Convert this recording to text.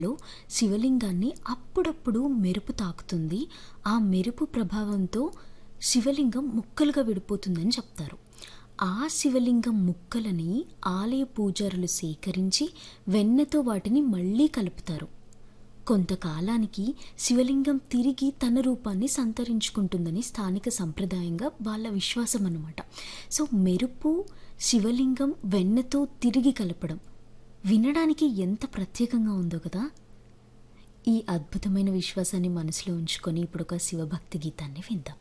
లో శివలింగాన్ని అప్పుడప్పుడు మెరుపు తాకుతుంది ఆ మెరుపు ప్రభావంతో శివలింగం ముక్కలుగా విడిపోతుందని చెప్తారు ఆ శివలింగం ముక్కలని ఆలయ పూజారులు సేకరించి వెన్నతో వాటిని మళ్ళీ కలుపుతారు కొంతకాలానికి శివలింగం తిరిగి తన రూపాన్ని సంతరించుకుంటుందని స్థానిక సంప్రదాయంగా వాళ్ళ విశ్వాసం అన్నమాట సో మెరుపు శివలింగం వెన్నతో తిరిగి కలపడం వినడానికి ఎంత ప్రత్యేకంగా ఉందో కదా ఈ అద్భుతమైన విశ్వాసాన్ని మనసులో ఉంచుకొని ఇప్పుడు ఒక శివభక్తి గీతాన్ని విందాం